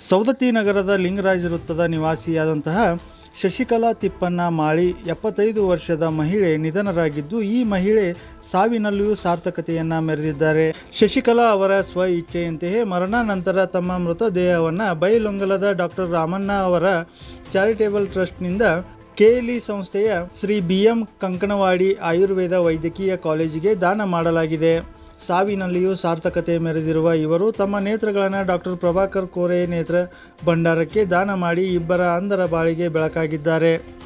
ಸೌದತ್ತಿ ನಗರದ ಲಿಂಗರಾಜ ವೃತ್ತದ ನಿವಾಸಿಯಾದಂತಹ ಶಶಿಕಲಾ ತಿಪ್ಪಣ್ಣ ಮಾಳಿ ಎಪ್ಪತ್ತೈದು ವರ್ಷದ ಮಹಿಳೆ ನಿಧನರಾಗಿದ್ದು ಈ ಮಹಿಳೆ ಸಾವಿನಲ್ಲಿಯೂ ಸಾರ್ಥಕತೆಯನ್ನ ಮೆರೆದಿದ್ದಾರೆ ಶಶಿಕಲಾ ಅವರ ಸ್ವ ಇಚ್ಛೆಯಂತೆಯೇ ಮರಣಾನಂತರ ತಮ್ಮ ಮೃತದೇಹವನ್ನು ಬೈಲೊಂಗಲದ ಡಾಕ್ಟರ್ ರಾಮಣ್ಣ ಅವರ ಚಾರಿಟೇಬಲ್ ಟ್ರಸ್ಟ್ನಿಂದ ಕೆಎಲ್ಇ ಸಂಸ್ಥೆಯ ಶ್ರೀ ಬಿ ಎಂ ಕಂಕಣವಾಡಿ ಆಯುರ್ವೇದ ವೈದ್ಯಕೀಯ ಕಾಲೇಜಿಗೆ ದಾನ ಮಾಡಲಾಗಿದೆ ಸಾವಿನಲ್ಲಿಯೂ ಸಾರ್ಥಕತೆ ಮೆರೆದಿರುವ ಇವರು ತಮ್ಮ ನೇತ್ರಗಳನ್ನು ಡಾಕ್ಟರ್ ಪ್ರಭಾಕರ್ ಕೋರೆ ನೇತ್ರ ಭಂಡಾರಕ್ಕೆ ದಾನ ಮಾಡಿ ಇಬ್ಬರ ಅಂಧರ ಬಾಳಿಗೆ ಬೆಳಕಾಗಿದ್ದಾರೆ